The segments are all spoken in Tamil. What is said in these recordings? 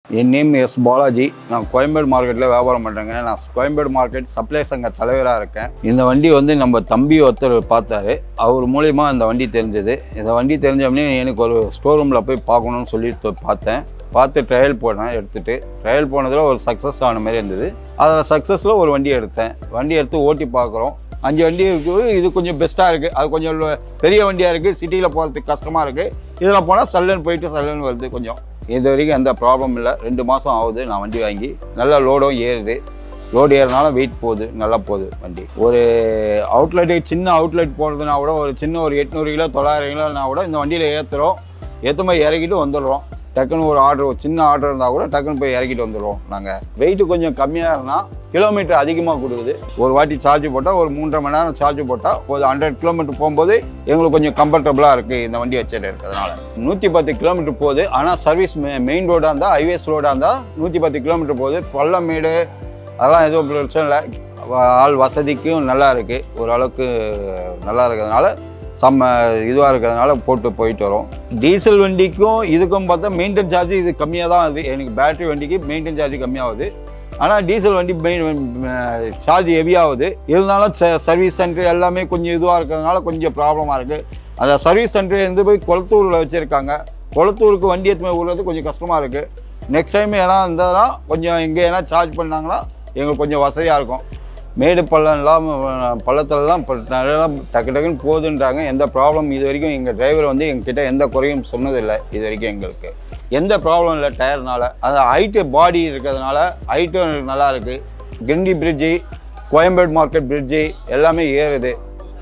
என் நேம் எஸ் பாலாஜி நான் கோயம்பேடு மார்க்கெட்டில் வியாபாரம் பண்ணுறேங்க நான் கோயம்பேடு மார்க்கெட் சப்ளை சங்க தலைவராக இருக்கேன் இந்த வண்டி வந்து நம்ம தம்பி ஒருத்தர் பார்த்தாரு அவர் மூலிமா இந்த வண்டி தெரிஞ்சது இந்த வண்டி தெரிஞ்சவொடனே எனக்கு ஒரு ஸ்டோர் ரூமில் போய் பார்க்கணும்னு சொல்லி தொ- பார்த்தேன் பார்த்து ட்ரையல் போனேன் எடுத்துகிட்டு ட்ரையல் போனதில் ஒரு சக்ஸஸ் ஆன மாதிரி இருந்தது அதில் சக்ஸஸில் ஒரு வண்டி எடுத்தேன் வண்டி எடுத்து ஓட்டி பார்க்குறோம் அஞ்சு வண்டி இருக்குது இது கொஞ்சம் பெஸ்ட்டாக இருக்குது அது கொஞ்சம் லோ- பெரிய வண்டியாக இருக்குது சிட்டியில் போகிறதுக்கு கஷ்டமாக இருக்குது இதில் போனால் சல்லுன்னு போயிட்டு சல்லுன்னு வருது கொஞ்சம் இது வரைக்கும் எந்த ப்ராப்ளம் இல்லை ரெண்டு மாதம் ஆகுது நான் வண்டி வாங்கி நல்லா லோடும் ஏறுது லோடு ஏறினால வெயிட் போகுது நல்லா போகுது வண்டி ஒரு அவுட்லெட்டு சின்ன அவுட்லெட் போகிறதுனா கூட ஒரு சின்ன ஒரு எட்நூறு கிலோ தொள்ளாயிரம் கிலோனா கூட இந்த வண்டியில் ஏற்றுறோம் ஏற்றும் போய் இறக்கிட்டு வந்துடுறோம் டக்குன்னு ஒரு ஆர்டர் ஒரு சின்ன ஆர்டர் இருந்தால் கூட டக்குன்னு போய் இறக்கிட்டு வந்துடுவோம் நாங்கள் வெயிட்டு கொஞ்சம் கம்மியாக இருந்தால் கிலோமீட்டர் அதிகமாக கொடுக்குது ஒரு வாட்டி சார்ஜ் போட்டால் ஒரு மூன்றரை மணி நேரம் சார்ஜ் போட்டால் ஒரு ஹண்ட்ரட் கிலோமீட்டர் போகும்போது எங்களுக்கு கொஞ்சம் கம்ஃபர்டபுளாக இருக்குது இந்த வண்டி வச்சுட்டு இருக்கிறதுனால நூற்றி பத்து கிலோமீட்டர் போகுது ஆனால் சர்வீஸ் மெயின் ரோடாக இருந்தால் ஹைவேஸ் ரோடாக இருந்தால் நூற்றி பத்து கிலோமீட்டர் போகுது பள்ளமேடு அதெல்லாம் எதுவும் பிரச்சனை இல்லை வ- ஆள் வசதிக்கும் நல்லா இருக்குது ஓரளவுக்கு நல்லா இருக்கிறதுனால செம்ம இதுவாக இருக்கிறதுனால போட்டு போயிட்டு வரோம் டீசல் வண்டிக்கும் இதுக்கும் பார்த்தா மெயின்டென் சார்ஜ் இது கம்மியாக தான் ஆகுது எனக்கு பேட்டரி வண்டிக்கு மெயின்டென் சார்ஜ் கம்மியாகுது ஆனால் டீசல் வண்டி மெயின் சார்ஜ் ஹெவியாகுது இருந்தாலும் சர்வீஸ் சென்டர் எல்லாமே கொஞ்சம் இதுவாக இருக்கிறதுனால கொஞ்சம் ப்ராப்ளமாக இருக்குது அந்த சர்வீஸ் சென்டர் இருந்து போய் குளத்தூரில் வச்சுருக்காங்க குளத்தூருக்கு வண்டி எடுத்து போய் விடுறது கொஞ்சம் கஷ்டமாக இருக்குது நெக்ஸ்ட் டைம் ஏன்னா இருந்ததுன்னா கொஞ்சம் எங்கே ஏன்னா சார்ஜ் பண்ணாங்கன்னா எங்களுக்கு கொஞ்சம் வசதியாக இருக்கும் மேடு பள்ளம் இல்லாமல் பள்ளத்துலலாம் இப்போ நல்லா டக்கு டக்குன்னு போகுதுன்றாங்க எந்த ப்ராப்ளம் இது வரைக்கும் எங்கள் டிரைவர் வந்து எங்ககிட்ட எந்த குறையும் சொன்னதில்லை இது வரைக்கும் எங்களுக்கு எந்த ப்ராப்ளம் இல்லை டயர்னால அது ஹைட்டு பாடி இருக்கிறதுனால ஹைட்டும் நல்லா இருக்குது Guindy bridge Koyambedu market bridge எல்லாமே ஏறுது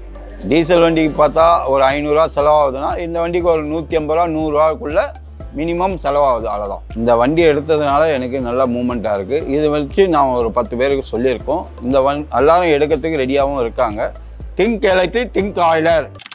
டீசல் வண்டிக்கு பார்த்தா ஒரு ஐநூறுரூவா செலவாகுதுன்னா இந்த வண்டிக்கு ஒரு நூற்றி ஐம்பது ரூபா நூறுரூவாக்குள்ளே மினிமம் செலவாகுது அவ்வளோதான் இந்த வண்டி எடுத்ததுனால எனக்கு நல்ல மூமெண்ட்டாக இருக்குது இது வச்சு நான் ஒரு பத்து பேருக்கு சொல்லியிருக்கோம் இந்த வண் எல்லாரும் எடுக்கிறதுக்கு ரெடியாகவும் இருக்காங்க டிங்க் எலக்ட்ரிக் டிங்க் ஆயிலர்